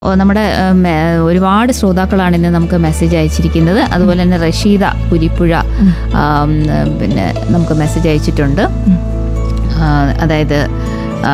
ഓ, നമ്മുടെ ഉം, ഏ, ഒരുപാട് ശ്രോതാക്കളാണ് ഇന്ന് നമുക്ക് മെസ്സേജ് അയച്ചിരിക്കുന്നത് അതുപോലെ തന്നെ റഷീദ പുലിപ്പുഴ ആം, പിന്നെ നമുക്ക് മെസ്സേജ് അയച്ചിട്ടുണ്ട് ആ, അതായത് ആ,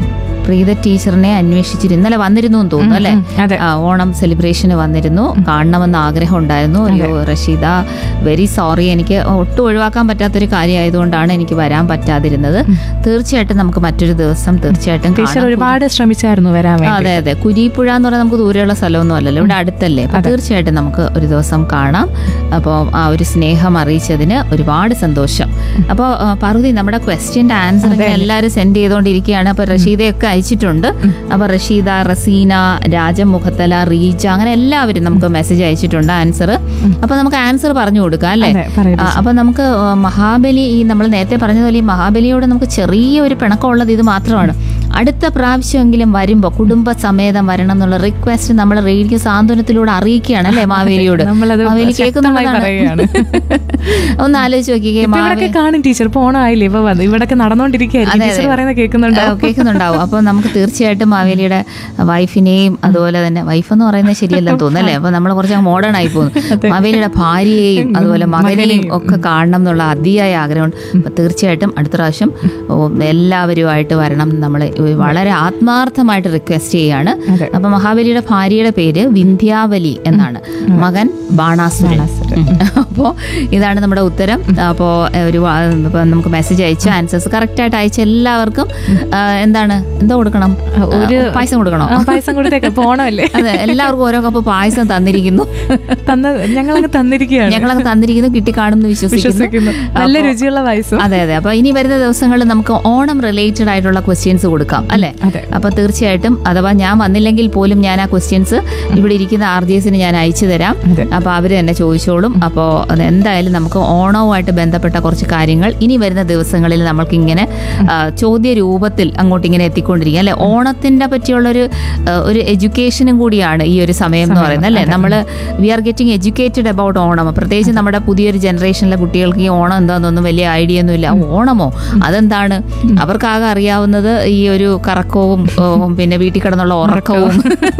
പ്രീത ടീച്ചറിനെ അന്വേഷിച്ചിരുന്നു ഇന്നലെ വന്നിരുന്നു എന്ന് തോന്നുന്നു അല്ലേ ഉം, അതെ ആ, ഓണം സെലിബ്രേഷന് വന്നിരുന്നു കാണണമെന്ന് ആഗ്രഹം ഉണ്ടായിരുന്നു അയ്യോ റഷീദ വെരി സോറി എനിക്ക് ഒട്ടും ഒഴിവാക്കാൻ പറ്റാത്തൊരു കാര്യമായതുകൊണ്ടാണ് എനിക്ക് വരാൻ പറ്റാതിരുന്നത് തീർച്ചയായിട്ടും നമുക്ക് മറ്റൊരു ദിവസം തീർച്ചയായിട്ടും ടീച്ചർ കാണാം. ഒരുപാട് ശ്രമിച്ചായിരുന്നു വരാൻ ആ, വേണ്ടി അതെ അതെ കുരിപ്പുഴ എന്ന് പറഞ്ഞാൽ നമുക്ക് ദൂരെയുള്ള സ്ഥലമൊന്നും അല്ലല്ലോ ഇവിടെ അടുത്തല്ലേ അപ്പൊ തീർച്ചയായിട്ടും നമുക്ക് ഒരു ദിവസം കാണാം അപ്പോൾ ആ ഒരു സ്നേഹം അറിയിച്ചതിന് ഒരുപാട് സന്തോഷം അപ്പോൾ പാർവതി നമ്മുടെ ക്വസ്റ്റ്യൻ്റെ ആൻസർ എല്ലാവരും സെൻഡ് ചെയ്തുകൊണ്ടിരിക്കുകയാണ് അപ്പോൾ റഷീദയൊക്കെ അയച്ചിട്ടുണ്ട് അപ്പോൾ റഷീദ റസീന രാജമുഖത്തല റീജ അങ്ങനെ എല്ലാവരും നമുക്ക് മെസ്സേജ് അയച്ചിട്ടുണ്ട് ആൻസർ അപ്പോൾ നമുക്ക് ആൻസർ പറഞ്ഞു കൊടുക്കാം അല്ലേ അതെ പറയൂ ആ, അപ്പൊ നമുക്ക് ആ, മഹാബലി ഈ നമ്മൾ നേരത്തെ പറഞ്ഞതുപോലെ ഈ മഹാബലിയോട് നമുക്ക് ചെറിയ ഒരു പിണക്കമുള്ളത് ഇത് മാത്രമാണ് അടുത്ത പ്രാവശ്യമെങ്കിലും വരുമ്പോൾ കുടുംബസമേതം വരണം എന്നുള്ള റിക്വസ്റ്റ് നമ്മൾ റേഡിയോ സാന്ത്വനത്തിലൂടെ അറിയിക്കുകയാണ് അല്ലേ മാവേലിയോട് നമ്മളത് മാവേലി ശക്തമായി പറയുകയാണ്. കേൾക്കുന്നുള്ളതാണ് ഒന്ന് ആലോചിച്ച് നോക്കിക്കേ ഇപ്പൊ ഇവിടൊക്കെ കാണും ടീച്ചർ ഇപ്പൊ ഓണമായില്ലേ ഇപ്പൊ വന്ന് ഇവിടൊക്കെ നടന്നുകൊണ്ടിരിക്കുകയായിരിക്കും അതെ, ടീച്ചർ അതെ. പറയുന്നത് കേൾക്കുന്നുണ്ടോ ആ, കേൾക്കുന്നുണ്ടാവും അപ്പൊ നമുക്ക് തീർച്ചയായിട്ടും മാവേലിയുടെ വൈഫിനെയും അതുപോലെ തന്നെ വൈഫ് എന്ന് പറയുന്നത് ശരിയല്ലെന്ന് തോന്നുന്നല്ലേ അപ്പൊ നമ്മൾ കുറച്ച് മോഡേൺ ആയി പോകുന്നു മാവേലിയുടെ ഭാര്യയെയും അതുപോലെ മകനെയും ഒക്കെ കാണണം എന്നുള്ള അതിയായ ആഗ്രഹമുണ്ട് അപ്പൊ തീർച്ചയായിട്ടും അടുത്ത പ്രാവശ്യം ഓ, എല്ലാവരുമായിട്ട് വരണം നമ്മൾ വളരെ ആത്മാർത്ഥമായിട്ട് റിക്വസ്റ്റ് ചെയ്യാണ് അതെ. അപ്പൊ മഹാബലിയുടെ ഭാര്യയുടെ പേര് വിന്ധ്യാവലി എന്നാണ് മകൻ ബാണാസുരൻ അപ്പോൾ ഇതാണ് നമ്മുടെ ഉത്തരം അപ്പോൾ ഒരു വാ- ഇപ്പൊ നമുക്ക് മെസ്സേജ് അയച്ചു ആൻസേഴ്സ് കറക്റ്റ് ആയിട്ട് അയച്ച എല്ലാവർക്കും ആ, എന്താണ് എന്താ കൊടുക്കണം ഒരു ആ, പായസം കൊടുക്കണോ ആ, പായസം കൊടുത്തേക്ക് ഇപ്പൊ ഓണമല്ലേ അതെ എല്ലാവർക്കും ഓരോ കപ്പ് പായസം തന്നിരിക്കുന്നു തന്ന ഞങ്ങളങ്ങ് തന്നിരിക്കുകയാണ് ഞങ്ങളങ്ങ് തന്നിരിക്കുന്നു കിട്ടിക്കാണും എന്ന് വിശ്വസിക്കുന്നു വിശ്വസിക്കുന്നു നല്ല രുചിയുള്ള പായസം അതെ അതെ അപ്പൊ ഇനി വരുന്ന ദിവസങ്ങളിൽ നമുക്ക് ഓണം റിലേറ്റഡ് ആയിട്ടുള്ള ക്വസ്റ്റ്യൻസ് കൊടുക്കാം അല്ലെ അതെ അപ്പൊ തീർച്ചയായിട്ടും അഥവാ ഞാൻ വന്നില്ലെങ്കിൽ പോലും ഞാൻ ആ ക്വസ്റ്റ്യൻസ് ഇവിടെ ഇരിക്കുന്ന ആർ ജി എസിന് ഞാൻ അയച്ചു തരാം അതെ അപ്പോൾ അവർ തന്നെ ചോദിച്ചോളും അപ്പോൾ അത് എന്തായാലും നമുക്ക് ഓണവുമായിട്ട് ബന്ധപ്പെട്ട കുറച്ച് കാര്യങ്ങൾ ഇനി വരുന്ന ദിവസങ്ങളിൽ നമ്മൾക്ക് ഇങ്ങനെ ആ, ചോദ്യ രൂപത്തിൽ അങ്ങോട്ട് ഇങ്ങനെ എത്തിക്കൊണ്ടിരിക്കുക അല്ലെ ഓണത്തിൻ്റെ പറ്റിയുള്ളൊരു ആ, ഒരു എഡ്യൂക്കേഷനും കൂടിയാണ് ഈ ഒരു സമയം എന്ന് പറയുന്നത് അല്ലേ നമ്മൾ we are getting educated about Onam പ്രത്യേകിച്ച് നമ്മുടെ പുതിയൊരു ജനറേഷനിലെ കുട്ടികൾക്ക് ഈ ഓണം എന്താണെന്നൊന്നും വലിയ ഐഡിയ ഒന്നും ഇല്ല ഓണമോ അതെന്താണ് അവർക്കാകെ അറിയാവുന്നത് ഈ ഒരു കറക്കവും ഓ, പിന്നെ വീട്ടിൽ കിടന്നുള്ള ഉറക്കവും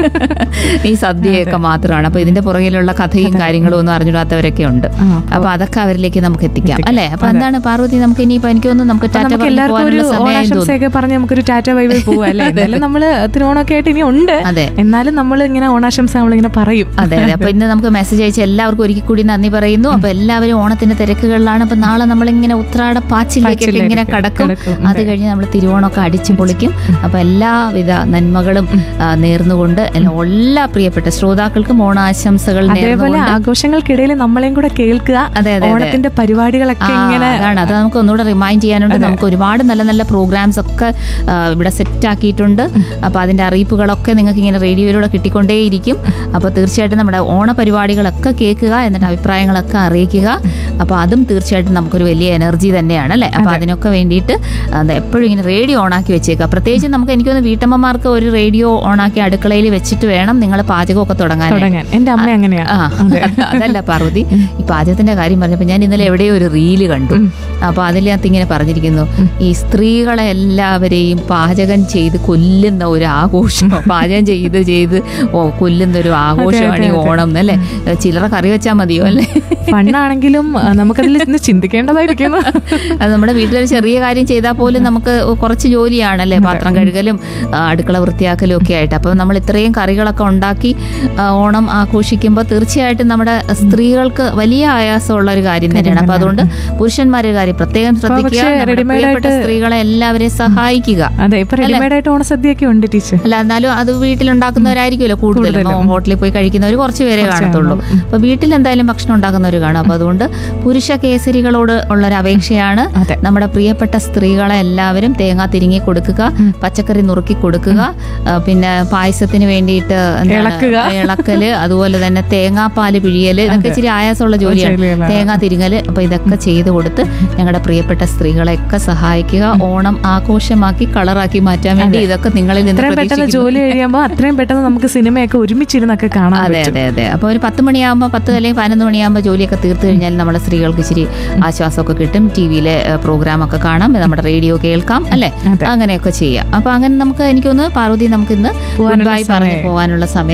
ഈ സദ്യയൊക്കെ മാത്രമാണ് അപ്പൊ ഇതിന്റെ പുറകിലുള്ള കഥയും കാര്യങ്ങളും ഒന്നും അറിഞ്ഞിടാത്തവരൊക്കെ ഉണ്ട് ആ, അപ്പൊ അതൊക്കെ അവരിലേക്ക് നമുക്ക് എത്തിക്കാം അല്ലെ അപ്പൊ എന്താണ് പാർവതി നമുക്ക് ഇനിയിപ്പോ എനിക്ക് തോന്നുന്നു നമുക്ക് ടാറ്റ നമുക്ക് പറഞ്ഞു എല്ലാവർക്കും ഒരു പോകാനുള്ള സമയം തോന്നുന്നു ഓണാശംസയൊക്കെ പറഞ്ഞ് നമുക്കൊരു ടാറ്റ ബൈബിൾ പോവാം അല്ലേ എന്നാലും നമ്മള് തിരുവോണമൊക്കെ ആയിട്ട് ഇനി ഉണ്ട് അതെ എന്നാലും നമ്മൾ ഇങ്ങനെ ഓണാശംസ നമ്മളിങ്ങനെ പറയും അതെ അതെ അപ്പൊ ഇന്ന് നമുക്ക് മെസ്സേജ് അയച്ച എല്ലാവർക്കും ഒരിക്കൽ കൂടി നന്ദി പറയുന്നു അപ്പൊ എല്ലാവരും ഓണത്തിന്റെ തിരക്കുകളിലാണ് അപ്പൊ നാളെ നമ്മളിങ്ങനെ ഉത്രാട പാച്ചിലേക്കൊക്കെ ഇങ്ങനെ കടക്കും കിടക്കും. അത് കഴിഞ്ഞ് നമ്മൾ തിരുവോണമൊക്കെ അടിച്ചു പൊളിക്കും അപ്പൊ എല്ലാവിധ നന്മകളും ആ, നേർന്നുകൊണ്ട് എല്ലാ- എല്ലാ പ്രിയപ്പെട്ട ശ്രോതാക്കൾക്കും ഓണാശംസകൾ അതേപോലെ നേർന്നുകൊണ്ട് ആഘോഷങ്ങൾക്കിടയിൽ നമ്മളെയും കൂടെ കേൾക്കുക അതെ അതെ അതെ ഓണത്തിന്റെ പരിപാടികളൊക്കെ ആ, ഇങ്ങനെ അതാണ് അത് നമുക്ക് ഒന്നുകൂടെ റിമൈൻഡ് ചെയ്യാനുണ്ട് നമുക്ക് ഒരുപാട് നല്ല നല്ല പ്രോഗ്രാംസ് ഒക്കെ ആ, ഇവിടെ സെറ്റ് ആക്കിയിട്ടുണ്ട് അപ്പോൾ അതിന്റെ അറിയിപ്പുകളൊക്കെ നിങ്ങൾക്ക് ഇങ്ങനെ റേഡിയോയിലൂടെ കിട്ടിക്കൊണ്ടേയിരിക്കും അപ്പോൾ തീർച്ചയായിട്ടും നമ്മുടെ ഓണ പരിപാടികളൊക്കെ കേൾക്കുക എന്നിട്ട് അഭിപ്രായങ്ങളൊക്കെ അറിയിക്കുക അപ്പോൾ അതും തീർച്ചയായിട്ടും നമുക്കൊരു വലിയ എനർജി തന്നെയാണ് അല്ലേ അപ്പോൾ അതിനൊക്കെ വേണ്ടിയിട്ട് അത് എപ്പോഴും ഇങ്ങനെ റേഡിയോ ഓണാക്കി വെച്ചേക്കുക പ്രത്യേകിച്ച് നമുക്ക് എനിക്കൊന്ന് വീട്ടമ്മമാർക്ക് ഒരു റേഡിയോ ഓണാക്കി അടുക്കളയിൽ വെച്ചിട്ട് വേണം നിങ്ങൾ പാചകമൊക്കെ തുടങ്ങാൻ തുടങ്ങാൻ എന്റെ അമ്മ അങ്ങനെയാ ആ അതല്ല പാർവതി ഈ പാചകത്തിന്റെ കാര്യം പറഞ്ഞപ്പോൾ ഞാൻ ഇന്നലെ എവിടെയോ ഒരു റീല് കണ്ടു അപ്പൊ അതിനകത്ത് ഇങ്ങനെ പറഞ്ഞിരിക്കുന്നു ഈ സ്ത്രീകളെ എല്ലാവരെയും പാചകം ചെയ്ത് കൊല്ലുന്ന ഒരു ആഘോഷം പാചകം ചെയ്ത് ചെയ്ത് ഓ കൊല്ലുന്ന ഒരു ആഘോഷമാണ് ഈ ഓണം എന്നല്ലേ ചില്ലറ കറി വെച്ചാൽ മതിയോ അല്ലേ പണ്ടാണെങ്കിലും ആ, നമുക്കതിൽ ഇന്ന് ചിന്തിക്കേണ്ടതായിരിക്കുന്നു അത് നമ്മുടെ വീട്ടിലൊരു ചെറിയ കാര്യം ചെയ്താൽ പോലും നമുക്ക് കുറച്ച് ജോലിയാണല്ലേ പാത്രം കഴുകലും ആ, അടുക്കള വൃത്തിയാക്കലും ഒക്കെ ആയിട്ട് അപ്പോൾ നമ്മൾ ഇത്രയും കറികളൊക്കെ ഉണ്ടാക്കി ആ, ഓണം ആഘോഷിക്കുമ്പോൾ തീർച്ചയായിട്ടും നമ്മുടെ സ്ത്രീകൾക്ക് വലിയ ആയാസമുള്ള ഒരു കാര്യം തന്നെയാണ് അപ്പോൾ അതുകൊണ്ട് പുരുഷന്മാരുടെ കാര്യം പ്രത്യേകം ശ്രദ്ധിക്കുക പക്ഷേ നമ്മുടെ ready-made പ്രിയപ്പെട്ട ആയിട്ട് സ്ത്രീകളെ എല്ലാവരെയും സഹായിക്കുക അതെ ഇപ്പൊ റെഡിമെയ്ഡ് ആയിട്ട് ഓണസദ്യയൊക്കെ ഉണ്ട് ടീച്ചർ അല്ല എന്നാലും അത് വീട്ടിലുണ്ടാക്കുന്നവരായിരിക്കുമല്ലോ കൂടുതലും ഹോട്ടലിൽ പോയി കഴിക്കുന്നവർ കുറച്ച് പേരെ കാണത്തുള്ളൂ അപ്പൊ വീട്ടിൽ എന്തായാലും ഭക്ഷണം ഉണ്ടാക്കുന്നവർ കാണും അപ്പൊ അതുകൊണ്ട് പുരുഷ കേസരികളോട് ഉള്ള ഒരു അപേക്ഷയാണ് അതെ നമ്മുടെ പ്രിയപ്പെട്ട സ്ത്രീകളെ എല്ലാവരും തേങ്ങ തിരിങ്ങി കൊടുക്കുക പച്ചക്കറി നുറുക്കി കൊടുക്കുക ആ, പിന്നെ പായസത്തിന് വേണ്ടിയിട്ട് എന്താണ് ഇളക്കുക. ഇളക്കല് അതുപോലെ തന്നെ തേങ്ങാപ്പാല് പിഴിയല് ഇതൊക്കെ ഇച്ചിരി ആയാസമുള്ള ജോലിയാണ് ജോലികളാണ്. തേങ്ങ തിരിങ്ങല് അപ്പൊ ഇതൊക്കെ ചെയ്തു കൊടുത്ത് ഞങ്ങളുടെ പ്രിയപ്പെട്ട സ്ത്രീകളെയൊക്കെ സഹായിക്കുക ഓണം ആഘോഷമാക്കി കളറാക്കി മാറ്റാൻ വേണ്ടി ഇതൊക്കെ നിങ്ങളിൽ നിന്ന് ഇത്രയും പെട്ടെന്ന് പ്രതീക്ഷിക്കുന്നു. ജോലി കഴിയുമ്പോൾ അത്രയും പെട്ടെന്ന് നമുക്ക് സിനിമയൊക്കെ ഒരുമിച്ചിരുന്നൊക്കെ കാണാൻ അതെ പറ്റും അതെ അതെ അപ്പോൾ ഒരു പത്ത് മണിയാകുമ്പോൾ പത്ത് അല്ലെങ്കിൽ പതിനൊന്ന് മണിയാകുമ്പോൾ ജോലിയൊക്കെ തീർത്ത് കഴിഞ്ഞാൽ നമ്മളെ സ്ത്രീകൾക്ക് ഇച്ചിരി ആശ്വാസമൊക്കെ കിട്ടും ടി വിയിലെ പ്രോഗ്രാം ഒക്കെ കാണാം നമ്മുടെ റേഡിയോ കേൾക്കാം അല്ലേ അതെ. അങ്ങനെയൊക്കെ ചെയ്യാം അപ്പൊ അങ്ങനെ നമുക്ക് എനിക്കൊന്ന് പാർവതി നമുക്ക് ഇന്ന് പോകാനുള്ള ഗുഡ് ബൈ പറഞ്ഞ് സമയം. പോകാനുള്ള സമയം